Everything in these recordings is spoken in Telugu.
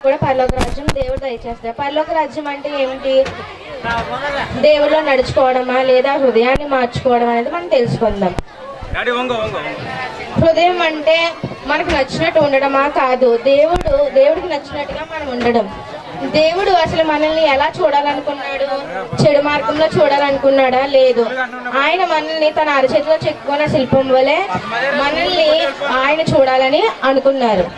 కూడా పరలోక రాజ్యం దేవుడు దయచేస్తాడు పరలోక రాజ్యం అంటే ఏమిటి దేవుడిలో నడుచుకోవడమా లేదా హృదయాన్ని మార్చుకోవడం అనేది మనం తెలుసుకుందాం డాడీ వంగ వంగ వంగ హృదయం అంటే మనకు నచ్చినట్టు ఉండడమా కాదు దేవుడు దేవుడికి నచ్చినట్టుగా మనం ఉండడం దేవుడు అసలు మనల్ని ఎలా చూడాలనుకున్నాడు చెడు మార్గంలో చూడాలనుకున్నాడా లేదు ఆయన మనల్ని తన అరచేతిలో చెక్కున్న శిల్పం వలె మనల్ని ఆయన చూడాలని అనుకున్నారు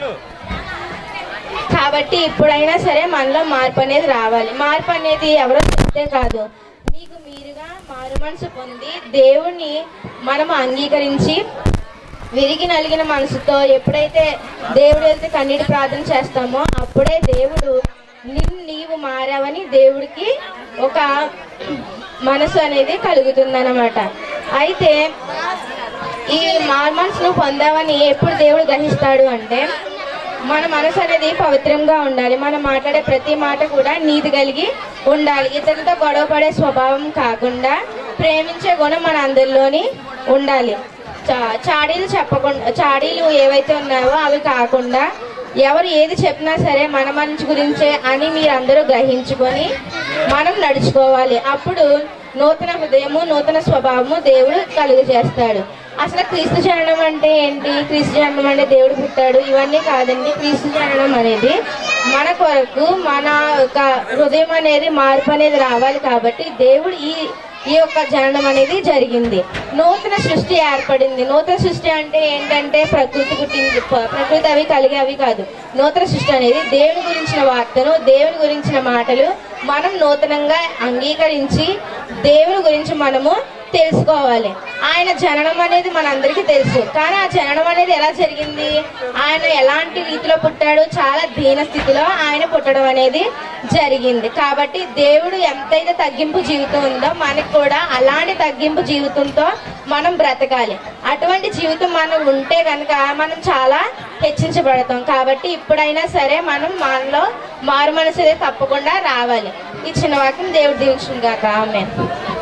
కాబట్టి ఇప్పుడైనా సరే మనలో మార్పు అనేది రావాలి మార్పు అనేది ఎవరో చెప్తే కాదు మీకు మీరుగా మారు మనసు పొంది దేవుణ్ణి మనం అంగీకరించి విరిగి నలిగిన మనసుతో ఎప్పుడైతే దేవుడు వెళ్తే కన్నీటి ప్రార్థన చేస్తామో అప్పుడే దేవుడు నిన్ను నీవు మారావని దేవుడికి ఒక మనసు అనేది కలుగుతుందన్నమాట అయితే ఈ మారు మనసును పొందామని ఎప్పుడు దేవుడు గ్రహిస్తాడు అంటే మన మనసు అనేది పవిత్రంగా ఉండాలి మనం మాట్లాడే ప్రతి మాట కూడా నీతి కలిగి ఉండాలి ఇతరులతో గొడవ పడే స్వభావం కాకుండా ప్రేమించే గుణం మన అందరిలోని ఉండాలి చా- చాడీలు చెప్పకుండా చాడీలు ఏవైతే ఉన్నాయో అవి కాకుండా ఎవరు ఏది చెప్పినా సరే మన మంచి గురించే అని మీరందరూ గ్రహించుకొని మనం నడుచుకోవాలి అప్పుడు నూతన హృదయము నూతన స్వభావము దేవుడు కలుగు చేస్తాడు అసలు క్రీస్తు జననం అంటే ఏంటి క్రీస్తు జననం అంటే దేవుడు పుట్టాడు ఇవన్నీ కాదండి క్రీస్తు జననం అనేది మన కొరకు మన యొక్క హృదయం అనేది మార్పు అనేది రావాలి కాబట్టి దేవుడు ఈ ఈ యొక్క జననం అనేది జరిగింది నూతన సృష్టి ఏర్పడింది నూతన సృష్టి అంటే ఏంటంటే ప్రకృతి పుట్టింది ప- ప్రకృతి అవి కలిగి అవి కాదు నూతన సృష్టి అనేది దేవుని గురించిన వార్తను దేవుని గురించిన మాటలు మనం నూతనంగా అంగీకరించి దేవుని గురించి మనము తెలుసుకోవాలి ఆయన జననం అనేది మనందరికీ తెలుసు కానీ ఆ జననం అనేది ఎలా జరిగింది ఆయన ఎలాంటి రీతిలో పుట్టాడు చాలా దీన స్థితిలో ఆయన పుట్టడం అనేది జరిగింది కాబట్టి దేవుడు ఎంతైతే తగ్గింపు జీవితం ఉందో మనకు కూడా అలాంటి తగ్గింపు జీవితంతో మనం బ్రతకాలి అటువంటి జీవితం మనం ఉంటే కనుక మనం చాలా హెచ్చించబడతాం కాబట్టి ఇప్పుడైనా సరే మనం మనలో మారు మనసు అనేది తప్పకుండా రావాలి ఈ చిన్న వాక్యం దేవుడు దీవించిన గాక ఆమె